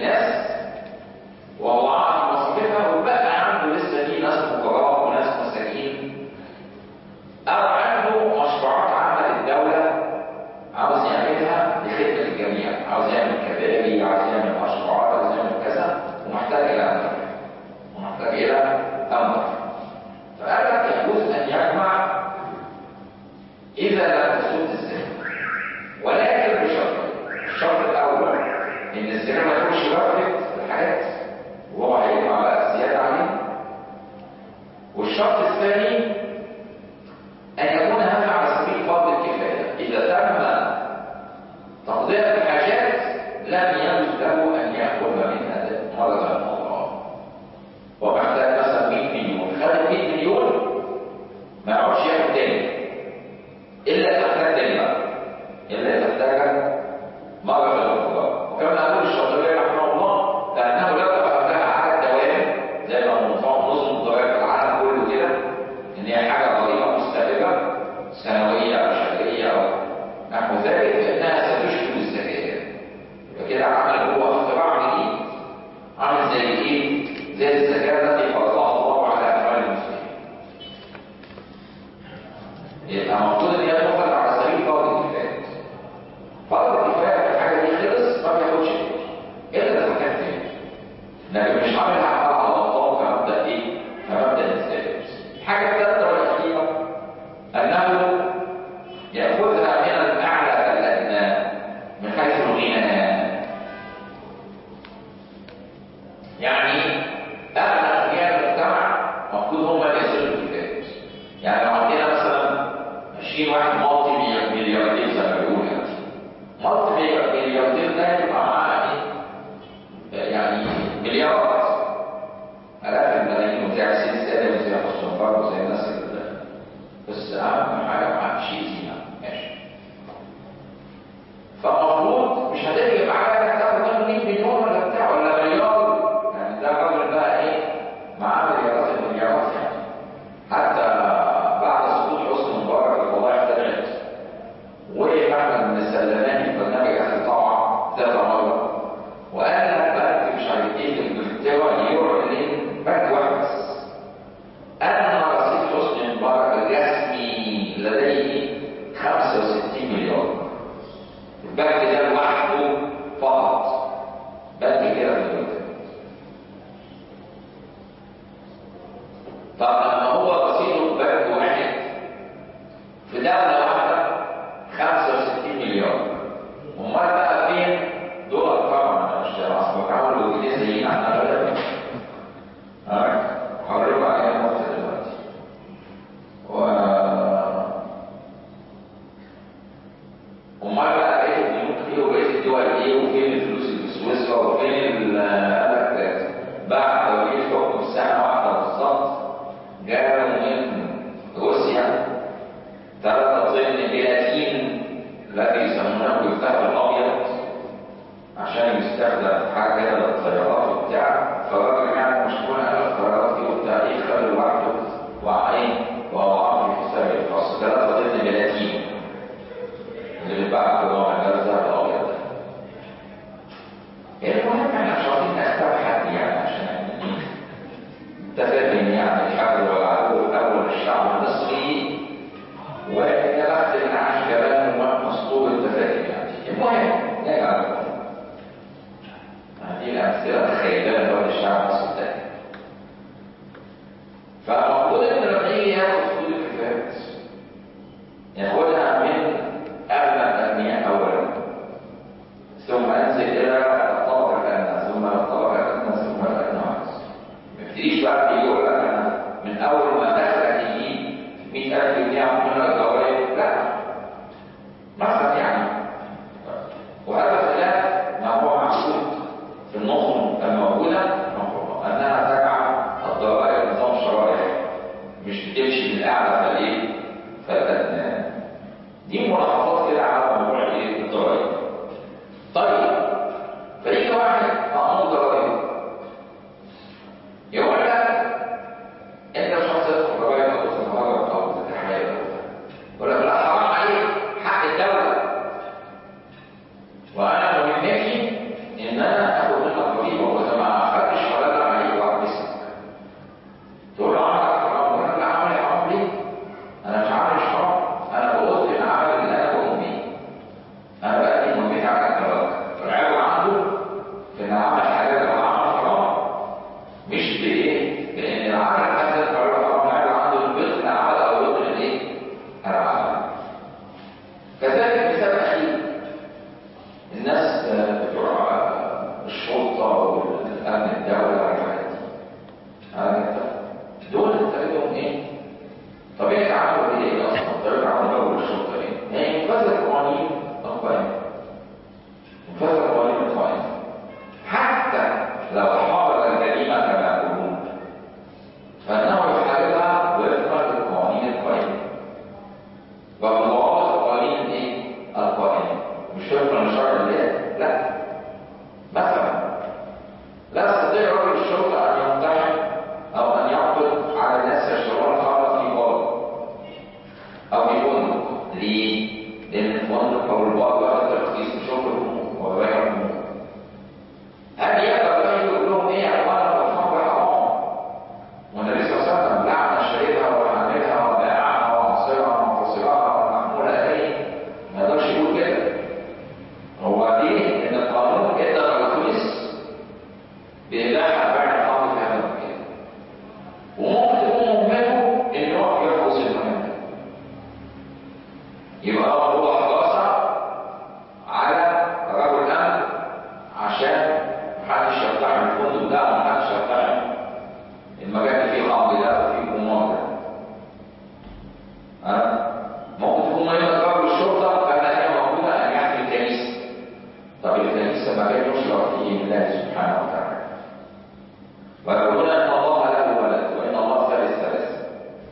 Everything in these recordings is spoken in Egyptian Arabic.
الناس ووضعها في مصاريفها وبقى عنده لسه في ناس فقراء وناس مساكين أو عنده مشروعات عامة الدولة عاوز يعملها لخدمة الجميع عاوز يعمل كباري عاوز يعمل مشروعات عاوز يعمل كذا ومحتاج إلى أمر ومحتاج إلى أمر فقال لك يجوز أن يجمع إذا لم تسود الزنا ولكن بشرط الشرط الأول إن الزنا ما يكونش واقف الحاجات وهو هيجمع بقى زيادة عليه والشرط الثاني أن يكون هذا على سبيل فرض الكفاية إذا تم تقضية الحاجات لم يجوز له أن يأخذ منها مرة أخرى ومحتاج مثلا 100 مليون خد 100 مليون ما يقعدش ياخد تاني إلا تحتاج تاني بقى إلا تحتاج مرة أخرى وكما أقول الشاطبي رحمه الله لأنه لو تفرجها على الدوام زي ما منظم نظم الضرائب في العالم كله كده إن هي حاجة ضريبة مستمرة سنوية أو شهرية أو نحو ذلك فإنها ستشكل الزكاة يبقى كده عمل هو اختراع جديد عامل زي إيه؟ زي الزكاة التي فرضها الله على أموال المسلمين يبقى المفروض إن هي تفرض على سبيل فرض الكفاية فرض الكفاية في الحاجة دي خلص ما بياخدش إلا إذا كان تاني لكن مش عاملها على الله كمبدأ إيه؟ كمبدأ الزكاة الحاجة الثالثة والأخيرة أنه يأخذها من الأعلى الأدنى من حيث الغنى يعني أغنى أغنياء المجتمع المفروض هم اللي يصلوا الكفاية يعني لو عندنا مثلا 20 واحد مالتي ملياردير زي ما بيقولوا يعني مالتي ملياردير ده يبقى معاه إيه؟ يعني مليارات آلاف الملايين وزي عسير السادة وزي حسن فرد وزي الناس اللي بس أهم حاجة معاك شيء زينة ماشي فالمفروض مش هتقلب معاك انك تاخد منه 100 مليون ولا بتاع ولا مليار يعني ده الراجل بقى ايه معاه مليارات المليارات يعني حتى بعد سقوط حسني مبارك القضايا احتجت ومحمد بن السلماني في برنامج اخر طبعا ثلاثة مرة وقال لك بنك مش عارف ايه في انجلترا يعلن بنك واحد بس أن رصيد حسني مبارك الرسمي لديه 65 مليار البنك ده لوحده فقط بنك كده في الوقت طب لما هو رصيده في بنك واحد في دولة واحدة 65 مليار امال بقى فين دولار طبعا مش اصل بحاول جنيه زينا عندنا بلد هوريكم عليها نقطة دلوقتي و امال بقى بقيت البنوك ايه وبقيت الدول ايه وفين الفلوس اللي في سويسرا وفين ال- قال لك بعد توليد حكم سنة واحدة بالظبط جابوا من روسيا ثلاثة طن جيلاتين الذي يسمونه بالذهب الأبيض عشان يستخدم في حاجة كده للطيارات وبتاع فالراجل يعني مشكور قال الطيارات دي وبتاع ايه خلي لوحده وعين ووضعه في حساب الخاص ثلاثة طن جيلاتين اللي بيتباع في الوضع ده الذهب الأبيض ده المهم احنا مش عاوزين نختار حد يعني عشان يعني تفهم يعني الحرب والعدو اول الشعب المصري ويا بخت اللي عاش كمان مسطور التفاهم يعني المهم نرجع للموضوع هذه الامثله تخيلها دول الشعب المصري الثاني فالمفروض ان لما يجي ياخد حدود الكفايات ياخدها من اغنى الاغنياء اولا ثم انزل الى الطبقه الادنى ثم الطبقه الادنى ثم الادنى وهكذا ما يبتديش بقى يقول لك انا من اول ما دخل هتجيب 100000 جنيه اعمل لك ضرائب لا مثلا يعني وهذا خلاف ما هو معقول في النظم الموجود لو حارب الجريمة كما يقولون فإنه يحاربها وفقا للقوانين القائمة وبضوابط القوانين الايه؟ القائمة مش وفقا لشرع الله لا مثلا لا يستطيع رجل الشرطة أن يقتحم أو أن يعقد على الناس يشربون خمرا في بار أو في فندق ليه؟ لأن الفندق أو البار له ترخيص بشرب الأمور وبيع الأمور هل يقدر بقى يقول لهم إيه يا إخوانا الخمر حرام؟ والنبي صلى الله عليه وسلم لعن شريبها وحاملها وبائعها وعصرها ومعتصرها والمحمول إليه ما يقدرش يقول كده هو ليه؟ إن القانون ادى ترخيص بإباحة بيع الخمر في هذا المكان وممكن تكون مهمته إن هو يحرس المكان ده يبقى هو حراسة على رجل الأمن عشان محدش يقتحم الفندق ده ومحدش يقتحم المكان اللي فيه خمر ده وفيه قمار ده ها؟ ممكن تكون مهمة رجل الشرطة كان هي موجودة أن يحمي الكنيسة طب الكنيسة مكان يشرع فيه الله سبحانه وتعالى ويقولون ان الله له ولد وان الله ثالث ثلاثه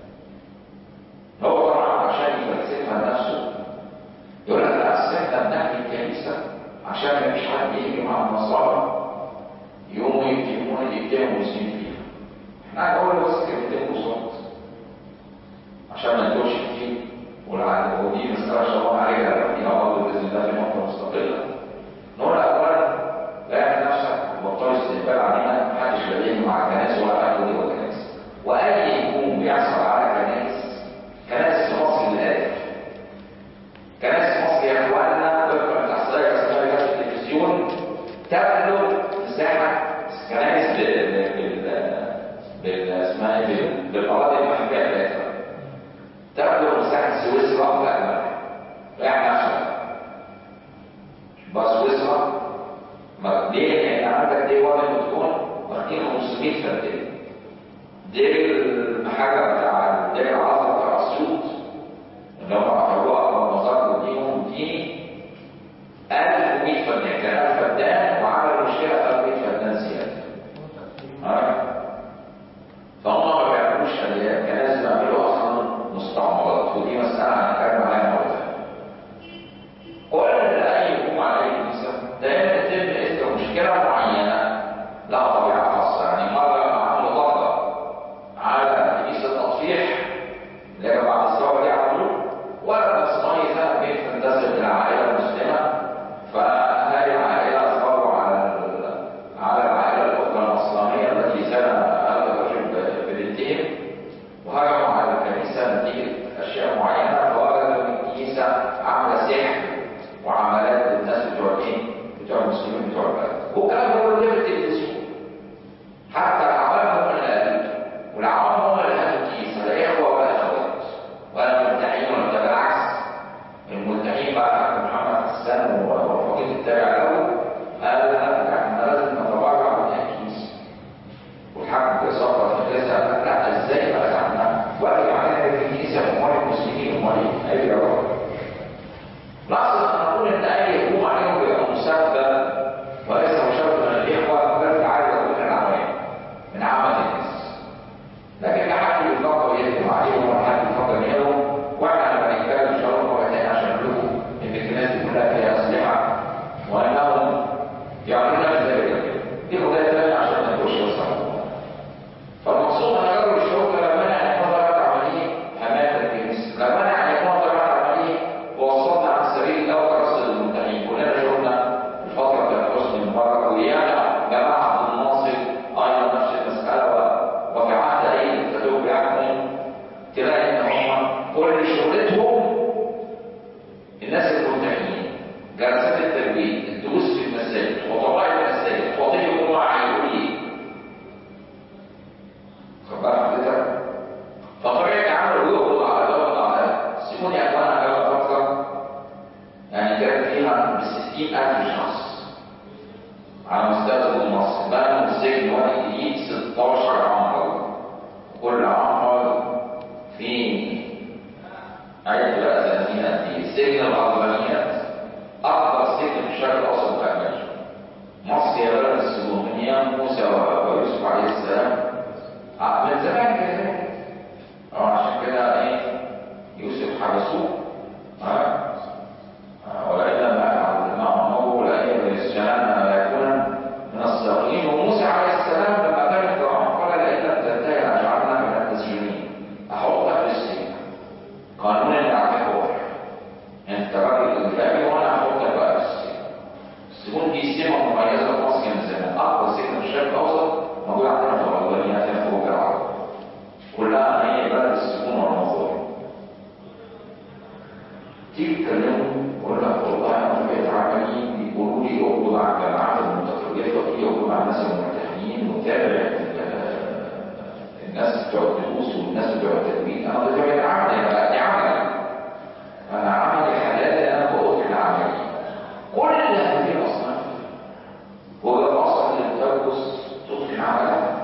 هو طبعا عشان يفلسفها لنفسه يقول لك لا اصل احنا بنحمي الكنيسه عشان ما فيش حد يجي مع النصارى يقوموا يتهمون يتهموا المسلمين فيها احنا هنقول بس كلمتين بصوت عشان ما ندوش كتير والعالم ودي مسألة شغال عليها ربنا برضه بإذن الله في نقطة مستقلة نقول أولا لا يعمل نفسك بطل استقبال علينا محدش بيجي مع الكنائس ولا حد يقول ولا كنائس واي هجوم بيحصل على كنائس كنائس في مصر للآلف كنائس مصر يا اخواننا وفقا للاحصائيه الرسميه اللي جت في التلفزيون تبلغ مساحه كنائس بال بال بال اسمها ايه بال- بالاراضي المحميه بتاعتها تبلغ مساحه سويسرا بأكملها رايح نفسك بس سويسرا ما ليه؟ لأن عندك دي وضع بتكون واخدين 500 فردين. دي المحاجة بتاع دي العصر بتاع أسيوط اللي هم أخروها أو مصادر دينهم ديني 1100 فدان كان 1000 فدان وعملوا مشكلة 1100 فدان زيادة. ها؟ فهم ما بيعملوش أديان كان لازم يعملوا أصلا مستعمرات ودي مسألة هنتكلم عليها مرة ثانية. كل اي هجوم على اي كنيسه دايما يتم اثر مشكله معينه لها طبيعه خاصه يعني مره عملوا ضغط على كنيسه تطفيح اللي هي بعد الثوره دي عملوا ولد صناعي ذهب بيت تنتسب للعائله المسلمه فهذه العائله اصروا على ال- على العائله الاخرى النصرانيه التي زنى هذا الرجل ب- ببنتهم وهجموا على الكنيسة نتيجة أشياء معينة فوجدوا إن الكنيسة عاملة سحر وعملات للناس بتوع إيه؟ بتوع المسلمين بتوع البلد والكلام ده كله في التلفزيون حتى العوام هم اللي قالوا والعوام هم اللي قالوا الكنيسة لا إخوة ولا أخوات ولا ملتحين ولا بتاع بالعكس الملتحين بقى محمد حسان وفقيد التابع له قال لا احنا لازم نتبرع من الكنيسة والحاكم بيصفر في الكنيسة لا ازاي بقى احنا واقف علينا في الكنيسة اموال المسلمين اموال ايه؟ ايوه يا رب لاحظ ان نقول ان اي هجوم عليهم بيبقى مسبب وليس مشابه للاخوه بل تعالى من العوام من عامه الناس لكن لا حد بيفكر يهجم عليهم ولا حد بيفكر يهجم واحنا لما نتكلم ان شاء الله مره ثانيه عشان نقول لكم ان الكنائس دي كلها فيها اسلحه وانهم يعملون نفس ذلك دي قضيه ثانيه عشان ما نقولش بس على الموضوع. فالمقصود ان رجل الشرطه لا مانع ان يكون ضربات عمليه حمايه الكنيسه، لا مانع ان يكون ضربات عمليه ووصلنا عن سبيل الله ورسل المنتهين، كلنا شفنا الفتره بتاعت حسني مبارك ويانا جماعه عبد الناصر ايضا نفس المساله و- وفي عهد اي دكتاتور بيحكم تلاقي ان هم كل شغلتهم الناس المنتهين جلسات التربيه الدروس في المساجد خطباء المساجد خطيب الجمعه هيقول ايه خد بالك حضرتك فطبيعي العمل يقبض على دوله الاعداء سيبوني يا اخوانا على فتره يعني كان فيها ب 60000 شخص على مستوى جمهورية مصر بقى من السجن وقت جديد 16 عمر كل عمر في عيد بقى سنتين قد ايه سجن العظمانيات اكبر سجن في الشرق الاوسط واجمل مصر يا بلد السجون من ايام موسى دي سمة مميزة في مصر من زمان أقوى سكة في الشرق الأوسط موجودة عندنا في الأولانية في فوق العرب كلها هي بلد السكون والمنظور تيجي تكلموا يقول لك والله أنا طبيعة عملي بيقولوا لي اقبض على الجامعات المتخرجة فيه اقبض على الناس المرتاحين وتابع الناس بتوع الدروس والناس بتوع التدوين أنا بطبيعة عملي أنا دي عملي أنا عملي حلال أنا بقول العملي كل هذه الأصناف هو الأصل اللي بترقص تدخل عملها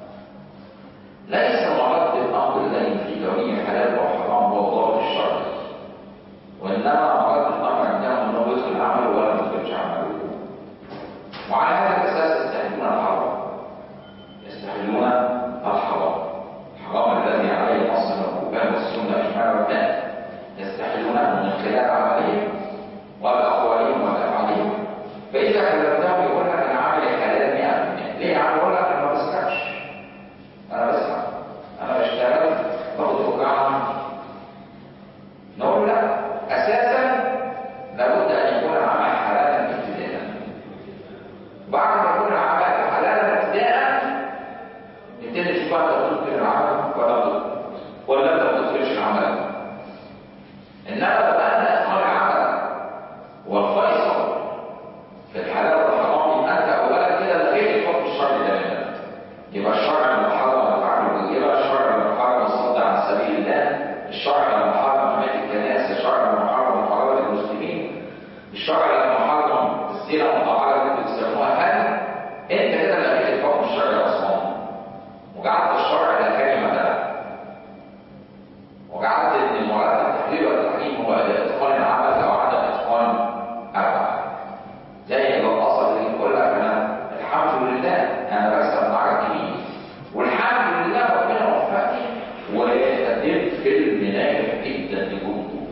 ليس مرد الأمر الذي في كونه حلال وحرام هو ضابط الشرعي وإنما مرد الأمر عندهم أنه يدخل عمله ولا ما يدخلش عمله وعلى هذا الأساس يستحلون الحرام يستحلون الحرام الحرام الذي عليه نص من القرآن والسنة إجماع والناس يستحلونه من خلال عملهم وبأقوالهم وبأفعالهم فإذا كلمتهم يقول لك أنا عامل حلال 100% ليه عامل يقول لك أنا ما بسمعش أنا بسمع أنا بشتغل باخد فقاعة نقول لا أساسا لابد أن يكون العمل حلالا ابتداء بعد ما يكون العمل حلالا ابتداء نبتدي نشوف بقى انت بتدخل العمل ولا ولا انت ما بتدخلش العمل انما لو ان اسماء العمل والفيصل في الحلال والحرام يبقى انت اولا كده لغيت الحكم الشرعي تماما يبقى الشرع المحرم يفعل بالجبل الشرع المحرم الصد عن سبيل الله الشرع المحرم حمايه الكنائس الشرع المحرم محاربه المسلمين الشرع المحرم الزنا والطهاره اللي بتسموها هل انت كده لغيت الحكم الشرعي اصلا وجعلت الشرع ده كلمه لا وجعلت ان المراد التحليل والتحريم هو اتقان العمل او عدم اتقان العمل زي الرقاصه اللي يقول لك انا الحمد لله انا برسم مع جميل والحمد لله ربنا وفقني وقدمت فيلم ناجح جدا لجمهور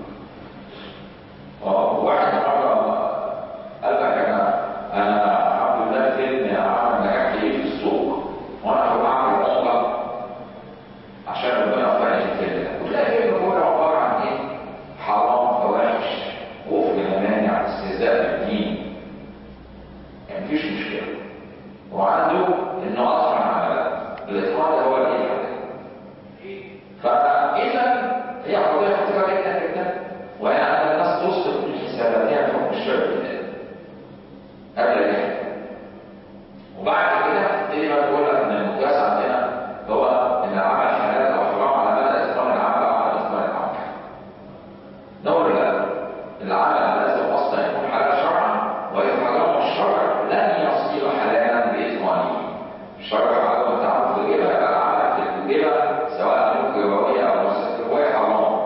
اه واحد مره قال لك انا انا الحمد لله فيلم عمل نجاح ليه في السوق وانا هروح اعمل عمره عشان ربنا يوفقني في الفيلم ده وتلاقي الفيلم كله عباره عن ايه؟ حرام فواحش وفق المانع استهزاء بالدين يعني مفيش مشكله وعنده انه اصلا على الاتقان ده هو الايه فاذا هي قضيه خطيره جدا جدا وهي ان الناس تصدق بالحساباتها في حكم الشرع قبل الايه وبعد كده تبتدي بقى تقول لك ان المقياس عندنا هو ان العمل حلال او حرام على مدى اتقان العمل او على اتقان العمل نقول لا العمل لازم اصلا يكون حلال شرعا واذا حرم الشرع لن يصير حلالا باتقانه الشرع عدم التعرف بالربا يبقى العمل في الربا سواء ممكن ربويه او مؤسسه ربويه حرام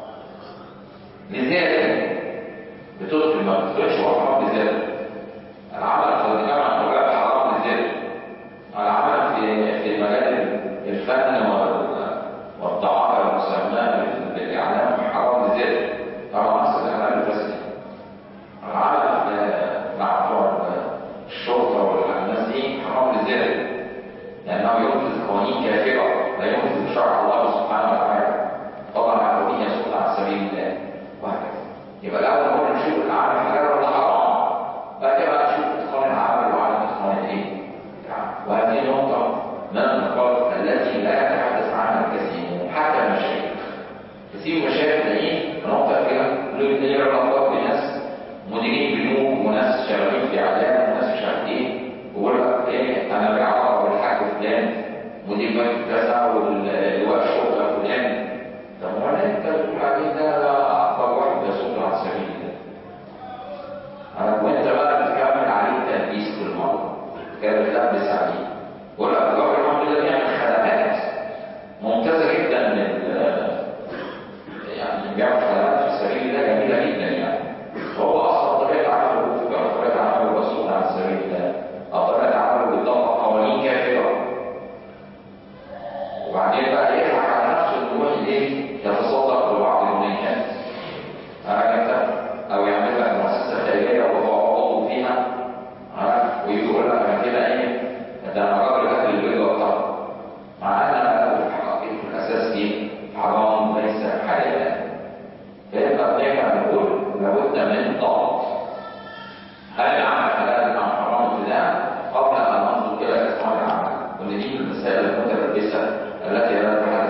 لذلك بتدخل ما بتدخلش وحرام بذلك العمل في الجامعه الربا حرام بذلك العمل في في مجال الفن وال- والدعاره المسماه بالاعلام حرام بذلك طبعا اصل الاعلام الفاسد العمل في- مع بتوع الشرطه والناس دي حرام بذلك لانه ينفذ قوانين كافره لا ينفذ شرع الله سبحانه وتعالى طبعا القوانين يصد عن سبيل الله وهكذا يبقى الاول هو نشوف العمل حلال ولا حرام بعد كده بقى نشوف اتقان العمل وعدم اتقان الايه العمل. وهذه نقطه من النقاط التي لا يتحدث عنها الكثير حتى المشايخ كثير من المشايخ تلاقيه نقطه كده له علاقات بناس مديرين بنوك وناس شغالين في اعلام وناس مش عارف ايه ويقول لك ايه انا بعرف بالحاج فلان مدير بنك كذا واللواء الشرطه فلان طب هو اللي انت بتقول عليه ده ده اكبر واحد يصد عن سبيل الله انا وانت بقى بتكمل عليه تلبيس بالمره كده بتلبس عليه يقول لك الراجل الحمد لله بيعمل خدمات ممتازه جدا لل يعني بيعمل خدمات في سبيل الله جميله جدا يعني هو اصلا طبيعه عمله وفق طبيعه عمله الرسول عن سبيل الله او طبيعه عمله بيطبق قوانين كافره وبعدين بقى يضحك على نفسه انه يروح ايه يتصدق ببعض المنيات هكذا او يعمل لك مؤسسه خيريه وهو عضو فيها ها؟ ويقول لك انا كده ايه ده انا راجل اهل البيضه بتاعه مع ان انا في الحقيقه في الاساس ايه حرام ليس حلالا فيبقى بنرجع نقول لابد من ضبط هل العمل حلال التي لا تحدث